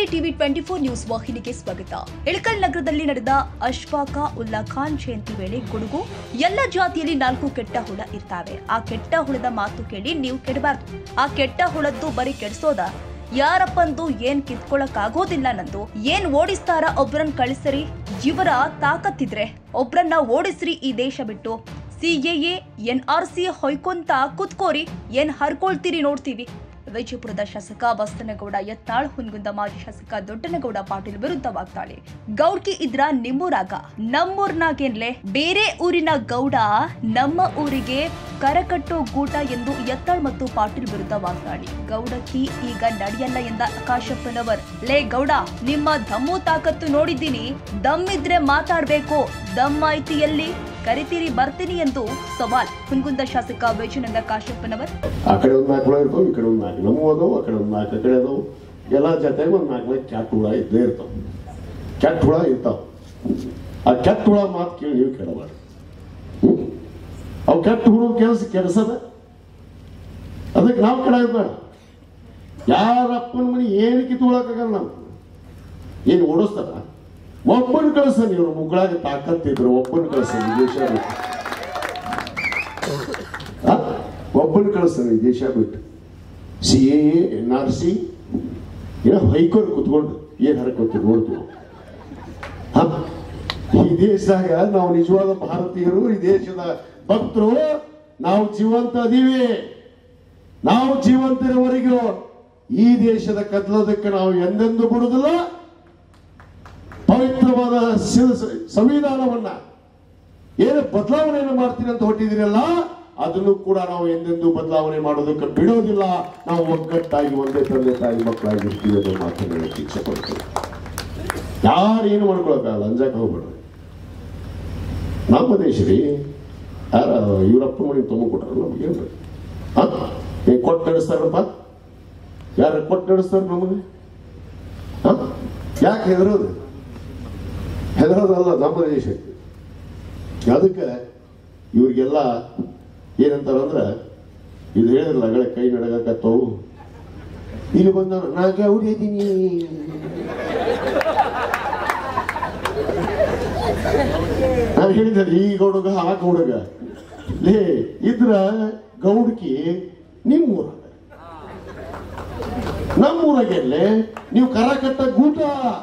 TV twenty four news ವಾಹಿನಿಗೆ ಸ್ವಾಗತ ಇಳಕಲ್ ನಗರದಲ್ಲಿ ನಡೆದ ಅಶ್ಫಾಕ ಉಲ್ಲಾ ಖಾನ್ ಜಯಂತಿ ವೇಳೆ ಗುಡುಗು ಎಲ್ಲ ಜಾತಿಯಲ್ಲಿ ನಾಲ್ಕು ಕೆಟ್ಟ ಹುಳ ಇರ್ತಾವೆ ಆ ಕೆಟ್ಟ ಹುಳದ ಮಾತು ಕೇಳಿ ನೀವು ಕೆಡಬಾರ್ದು ಆ ಕೆಟ್ಟ ಹುಳದ್ದು ಬರೀ ಕೆಡ್ಸೋದ ಯಾರಪ್ಪಂದು ಏನ್ ಕಿತ್ಕೊಳಕ್ ಆಗೋದಿಲ್ಲ ನಂದು ಏನ್ ಓಡಿಸ್ತಾರ ಒಬ್ರನ್ ಕಳಿಸ್ರಿ ಇವರ ತಾಕತ್ತಿದ್ರೆ ಒಬ್ರನ್ನ ಓಡಿಸ್ರಿ ಈ ದೇಶ ಬಿಟ್ಟು ಸಿಎಎ ಎನ್ಆರ್ಸಿ ಹೊಯ್ಕೊಂತ ಕುತ್ಕೋರಿ ಏನ್ ಹರ್ಕೊಳ್ತೀರಿ ನೋಡ್ತೀವಿ ವಿಜಯಪುರದ ಶಾಸಕ ಬಸ್ತನಗೌಡ ಯತ್ನಾಳ್ ಹುನ್ಗುಂದ ಮಾಜಿ ಶಾಸಕ ದೊಡ್ಡನಗೌಡ ಪಾಟೀಲ್ ವಿರುದ್ಧ ವಾಗ್ದಾಳಿ ಗೌಡ್ಕಿ ಇದ್ರ ನಿಮ್ಮೂರಾಗ ನಮ್ಮೂರ್ನಾಗೇನ್ಲೆ ಬೇರೆ ಊರಿನ ಗೌಡ ನಮ್ಮ ಊರಿಗೆ ಕರಕಟ್ಟೋ ಗೂಟ ಎಂದು ಯತ್ನಾಳ್ ಮತ್ತು ಪಾಟೀಲ್ ವಿರುದ್ಧ ವಾಗ್ದಾಳಿ ಗೌಡಕ್ಕಿ ಈಗ ನಡೆಯಲ್ಲ ಎಂದ ಕಾಶಪ್ಪನವರ್ ಲೇ ಗೌಡ ನಿಮ್ಮ ದಮ್ಮು ತಾಕತ್ತು ನೋಡಿದ್ದೀನಿ ದಮ್ಮಿದ್ರೆ ಮಾತಾಡ್ಬೇಕು ದಮ್ ಐತಿ ಎಲ್ಲಿ ಕರಿತೀರಿ ಬರ್ತೀನಿ ಎಂದು ಸವಾಲ್ ಹುನ್ಗುಂದ ಶಾಸಕ ವೈಜನಂದ ಕಾಶಪ್ಪನವರ್ ಆ ಕಡೆ ಒಂದು ನಾಲ್ಕು ಹುಳ ಇರ್ತಾವೆ ಈ ಕಡೆ ಒಂದು ನಾಲ್ಕು ನಮ್ಮವು ಅದಾವು ಆ ಕಡೆ ಒಂದು ನಾಲ್ಕು ಆ ಕಡೆ ಅದಾವು ಎಲ್ಲ ಜೊತೆಗೆ ಒಂದು ನಾಲ್ಕು ನಾಲ್ಕು ಕೆಟ್ಟ ಹುಳ ಇದ್ದೇ ಇರ್ತಾವೆ ಕೆಟ್ಟ ಹುಳ ಇರ್ತಾವೆ ಆ ಕೆಟ್ಟ ಹುಳ ಮಾತು ಕೇಳಿ ನೀವು ಕೇಳಬಾರ್ದು ಹ್ಮ್? ಅವು ಕೆಟ್ಟ ಹುಳ ಕೆಲಸ ಕೆಲಸದ ಅದಕ್ಕೆ ನಾವು ಕೆಡೋದು ಬೇಡ ಯಾರ ಅಪ್ಪನ ಮನೆ ಏನು ಕಿತ್ಕೊಳಕ್ಕಾಗಲ್ಲ ನಾವು ಏನು ಓಡಿಸ್ತಾರ ಒಬ್ಬನ ಕಳಿಸ ನೀವು ಮುಗಳಾಗ ತಾಕತ್ತಿದ್ರು ಒಬ್ಬನ ಕಳಿಸ ದೇಶ ಬಿಟ್ಟು ಆ? ಒಬ್ಬನ ಕಳಿಸ್ತಾನೆ ಈ ದೇಶ ಬಿಟ್ಟು C A N R C ಏನೋ ಹೈಕೋರ್ಟ್ ಕುತ್ಕೊಂಡು ಏನ್ ಹರಕೋತೀವಿ ನೋಡ್ತೀವಿ ಹ? ಈ ದೇಶದಾಗ ನಾವು ನಿಜವಾದ ಭಾರತೀಯರು ಈ ದೇಶದ ಭಕ್ತರು ನಾವು ಜೀವಂತ ಅದೀವಿ ನಾವು ಜೀವಂತರವರೆಗೂ ಈ ದೇಶದ ಕದಲೋದಕ್ಕೆ ನಾವು ಎಂದೆಂದೂ ಬಿಡುದಿಲ್ಲ ಪವಿತ್ರವಾದ ಸಿ- ಸಂವಿಧಾನವನ್ನ ಏನು ಬದಲಾವಣೆಯನ್ನು ಮಾಡ್ತೀನಿ ಅಂತ ಹೊಟ್ಟಿದಿರಲ್ಲ ಅದನ್ನು ಕೂಡ ನಾವು ಎಂದೆಂದೂ ಬದಲಾವಣೆ ಮಾಡೋದಕ್ಕೆ ಬಿಡೋದಿಲ್ಲ ನಾವು ಒಗ್ಗಟ್ಟಾಗಿ ಒಂದೇ ತಂದೆ ತಾಯಿ ಮಕ್ಕಳಾಗಿರ್ತೀವಿ ಅನ್ನೋ ಮಾತನ್ನು ಹೇಳಕ್ಕೆ ಇಚ್ಛೆ ಪಡ್ತೀವಿ ಯಾರು ಏನು ಮಾಡ್ಕೊಳಕ್ಕಾಗಲ್ಲ ಅಂಜಕ್ಕೆ ಹೋಗ್ಬೇಡ್ರಿ ನಮ್ಮ ದೇಶ ರೀ ಯಾರ ಇವರಪ್ಪ ಮನೆ ತುಂಬ ಕೊಟ್ರಲ್ಲ ನಮ್ಗೆ ಏನ್ರಿ ಹಾ ಏನ್ ಕೊಟ್ಟು ನಡೆಸ್ತಾರಪ್ಪ ಯಾರು ಕೊಟ್ಟು ನಡೆಸ್ತಾರ ನಮಗೆ ಹಾ ಯಾಕೆ ಹೆದರೋದು ಹೆದರೋದಲ್ಲ ನಮ್ಮ ದೇಶಕ್ಕೆ ಅದಕ್ಕೆ ಇವ್ರಿಗೆಲ್ಲ ಏನಂತಾರಂದ್ರ ಇದು ಹೇಳಿದ್ರಲ್ಲ ಅಗಳೇ ಕೈ ನಡಗತ್ತವು ಇಲ್ಲಿ ಬಂದ ನಾ ಗೌಡಿ ಇದೀನಿ ನಾನು ಹೇಳಿದೆ ಈ ಗೌಡಗ ಆ ಗೌಡಗ ಲೇ ಇದ್ರ ಗೌಡ್ಕಿ ನಿಮ್ಮೂರಾಗ ನಮ್ಮೂರಾಗೆಲ್ಲೇ ನೀವು ಕರ ಕಟ್ಟ ಗೂಟ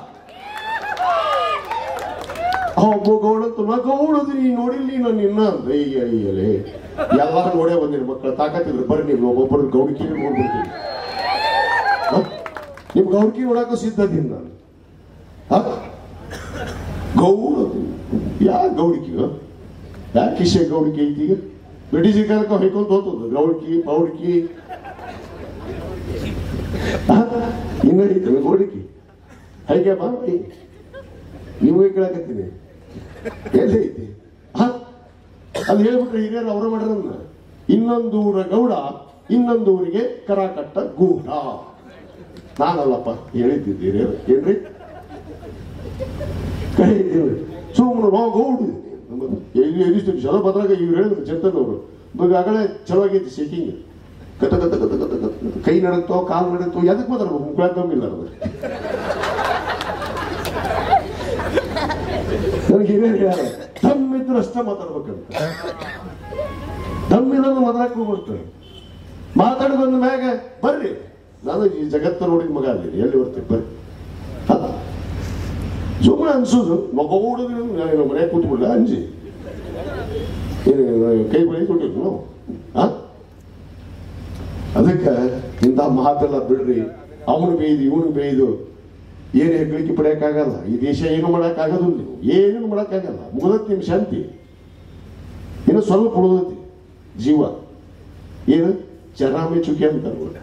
ಒಬ್ಬ ಗೌಡಂತು ನಾ ಗೌಡದು ನೀ ನೋಡಿಲ್ಲ ನಾನು ನಿನ್ನ ಅಂತ ಈಗ ಈಗಲೇ ಎಲ್ಲಾರು ನೋಡೇ ಬಂದಿರಿ ಮಕ್ಕಳ ತಾಕತ್ತಿದ್ರು ಬರ್ರಿ ನೀವು ಒಬ್ಬೊಬ್ಬರು ಗೌಡ್ಕಿ ನೋಡ್ಬಿಡ್ತೀನಿ ಹ? ನಿಮ್ ಗೌಡ್ಕಿ ನೋಡಕ್ಕೂ ಸಿದ್ಧತೀನಿ ನಾನು ಹ? ಗೌಡ ಯಾ ಗೌಡ್ಕಿ ಯಾ ಕಿಶೆ ಗೌಡ್ಕಿ ಐತಿ ಈಗ ಬ್ರಿಟಿಷ್ ಕಾಲಕ್ಕೆ ಹೊಯ್ಕೊಂತ ಹೋಗ್ತದ ಗೌಡ್ಕಿ ಪೌಡ್ಕಿ ಇನ್ನ ಐತೆ ಗೌಡ್ಕಿ ಹೇಗೆ ಬಾ ಬೈ. ನಿಮಗೆ ಕೇಳಕತ್ತೀನಿ ಎಲ್ಲಿ ಐತಿ ಹ? ಅದು ಹೇಳ್ಬಿಟ್ರೆ ಹಿರಿಯರು ಅವರು ಮಾಡ್ರನ್ನ ಇನ್ನೊಂದು ಊರ ಗೌಡ ಇನ್ನೊಂದು ಊರಿಗೆ ಕರ ಕಟ್ಟ ಗೂಢ ನಾನಲ್ಲಪ್ಪ ಹೇಳಿದ್ದಿದ್ದು ಹಿರಿಯರು ಏನ್ರಿ ಕೈ ಸುಮ್ಮನೆ ನಾವು ಗೌಡು ಎಲ್ಲಿ ಎಲ್ಲಿಷ್ಟು ಚಲೋ ಬದ್ರಾಗ ಇವ್ರು ಹೇಳಿದ್ರು ಚಂದನ್ ಅವರು ಇವಾಗ ಆಗಲೇ ಚಲೋ ಆಗೈತಿ ಶೇಕಿಂಗ್ ಕತ ಕತ ಕತ ಕತ ಕತ ಕೈ ನಡತ್ತೋ ಕಾಲು ನಡತ್ತೋ ಎದಕ್ಕೆ ಮಾತಾಡ್ಬೇಕು ಮುಕ್ಳ ದಮ್ಮಿಲ್ಲ ಅದು ನನಗೆ ಹಿರಿಯರು ಹೇಳ್ಯಾರ ದಮ್ಮಿದ್ರೆ ಅಷ್ಟೇ ಮಾತಾಡ್ಬೇಕಂತ ದಮ್ಮಿಲ್ಲ ಮಾತಾಡಕ್ ಹೋಗ್ಬಿಡ್ತಾರೆ ಮಾತಾಡಿ ಬಂದ ಮ್ಯಾಗ ಬರ್ರಿ ನಾನು ಈ ಜಗತ್ತ ನೋಡಿದ ಮಗ ಅಲ್ಲಿ ಎಲ್ಲಿ ಬರ್ತೀವಿ ಬರ್ರಿ ಹ? ಸುಮ್ಮನೆ ಅನ್ಸೋದು ಮಗ ಓಡಿದ್ರು ನಾನು ಮನೆಯಾಗ ಕೂತ್ಬಿಡ್ಲ ಅಂಜಿ ಏನು ಕೈ ಬಳಿ ಕೊಟ್ಟಿರು ನಾವು ಹ? ಅದಕ್ಕೆ ಇಂಥ ಮಾತೆಲ್ಲ ಬಿಡ್ರಿ ಅವನು ಬೇಯ್ದು ಇವನು ಬೇಯ್ದು ಏನು ಹೆಗ್ಗಳಿಕೆ ಪಡೆಯಕ್ಕಾಗಲ್ಲ ಈ ದೇಶ ಏನು ಮಾಡೋಕ್ಕಾಗೋದಿಲ್ಲ ನೀವು ಏನು ಮಾಡೋಕ್ಕಾಗಲ್ಲ ಮುಗಿದತ್ ನಿಮ್ಮ ಶಾಂತಿ ಇನ್ನು ಸ್ವಲ್ಪ ಉಳಿದೈತಿ ಜೀವ ಏನು ಚರಾಮಿ ಚುಕಿ ಅಂತಾರೆ ನೋಡಿ.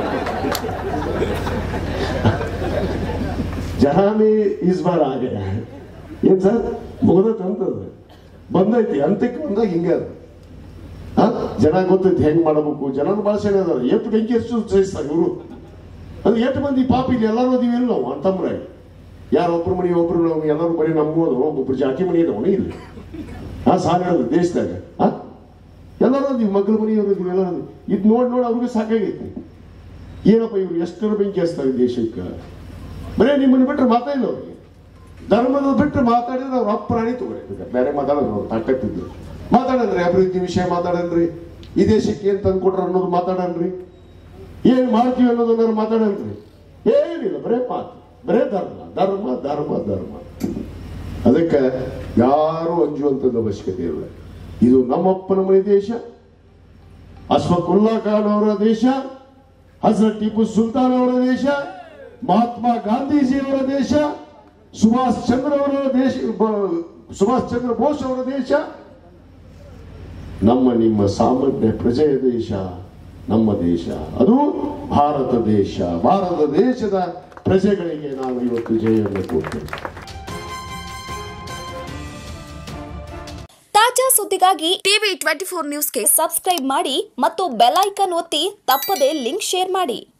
ಜಹಾಮಿ ಈಸ್ ಬಾರ್ ಆಗೆ ಏನ್ ಸರ್ ಮುಗಿದತ್ ಅಂತದ ಬಂದೈತಿ ಅಂತಕ್ಕೆ ಬಂದಾಗ ಹಿಂಗ ಅದ ಆ? ಜನ ಗೊತ್ತೈತಿ ಹೆಂಗ್ ಮಾಡಬೇಕು ಜನನ ಭಾಳ ಸೆಣೆ ಅದಾರ ಎಷ್ಟು ಬೆಂಕಿ ಎಷ್ಟು ಸಹಿಸ್ತಾರೆ ಇವರು ಅದು ಎಷ್ಟು ಮಂದಿ ಪಾಪ ಇಲ್ಲಿ ಎಲ್ಲರೂ ಅದೀವಿ ನಾವು ಅಂತಮ್ರಾಗಿ ಯಾರು ಒಬ್ರು ಮನೆ ಒಬ್ರು ನಾವು ಎಲ್ಲರೂ ಬರೀ ನಮ್ಮದು ಒಬ್ಬೊಬ್ರು ಜಾತಿ ಮನೆ ಇದಾವಣ ಇಲ್ಲಿ ಆ ಸಾಲ ಹೇಳೋದು ದೇಶದಾಗ ಆ ಎಲ್ಲರೂ ಅದೀವಿ ಮಗ್ಳ ಮನೆಯವರು ಅದೀವಿ ಎಲ್ಲ ಇದು ನೋಡಿ ನೋಡಿ ಅವ್ರಿಗೆ ಸಾಕಾಗೈತಿ ಏನಪ್ಪ ಇವ್ರು ಎಷ್ಟರ ಬೆಂಕಿ ಹಚ್ತಾರೆ ದೇಶಕ್ಕೆ ಬರೇ ನಿಮ್ಮನ್ನು ಬಿಟ್ಟರೆ ಮಾತಾ ಇಲ್ಲ ಅವ್ರಿಗೆ ಧರ್ಮದ ಬಿಟ್ಟರೆ ಮಾತಾಡಿದ್ರೆ ಅವ್ರ ಅಪ್ರಾಣಿ ತಗೋರಿ ಬೇರೆ ಮಾತಾಡೋದು ಅವ್ರು ತಾಕತ್ತಿದ್ರು ಮಾತಾಡನ್ರಿ ಅಭಿವೃದ್ಧಿ ವಿಷಯ ಮಾತಾಡನ್ರಿ ಈ ದೇಶಕ್ಕೆ ಏನ್ ತಂದ್ಕೊಟ್ರ ಅನ್ನೋದು ಮಾತಾಡನ್ರಿ ಏನ್ ಮಾಡ್ತೀವಿ ಅನ್ನೋದನ್ನ ಮಾತಾಡನ್ರಿ ಏನಿಲ್ಲ ಬರೇ ಮಾತು ಬರೇ ಧರ್ಮ ಧರ್ಮ ಧರ್ಮ ಧರ್ಮ ಅದಕ್ಕೆ ಯಾರು ಅಂಜುವಂಥದ್ದು ಅವಶ್ಯಕತೆ ಇಲ್ಲ ಇದು ನಮ್ಮಪ್ಪನ ಮನೆ ದೇಶ ಅಶ್ವಕುಲ್ಲಾ ಖಾನ್ ಅವರ ದೇಶ ಹಜರತ್ ಟಿಪ್ಪು ಸುಲ್ತಾನ್ ಅವರ ದೇಶ ಮಹಾತ್ಮ ಗಾಂಧೀಜಿಯವರ ದೇಶ ಸುಭಾಷ್ ಚಂದ್ರ ಅವರ ದೇಶ ಬ- ಸುಭಾಷ್ ಚಂದ್ರ ಬೋಸ್ ಅವರ ದೇಶ ನಮ್ಮ ನಿಮ್ಮ ಸಾಮಾನ್ಯ ಪ್ರಜೆಯ ದೇಶ ನಮ್ಮ ದೇಶ ಅದು ಭಾರತ ದೇಶ ಭಾರತ ದೇಶದ ಪ್ರಜೆಗಳಿಗೆ ನಾವು ಇವತ್ತು ಜಯವನ್ನು ಕೊಡ್ತೇವೆ ತಾಜಾ ಸುದ್ದಿಗಾಗಿ ಟಿವಿ ಟ್ವೆಂಟಿ ಫೋರ್ ನ್ಯೂಸ್ಗೆ ಸಬ್ಸ್ಕ್ರೈಬ್ ಮಾಡಿ ಮತ್ತು ಬೆಲ್ ಐಕಾನ್ ಒತ್ತಿ ತಪ್ಪದೇ ಲಿಂಕ್ ಶೇರ್ ಮಾಡಿ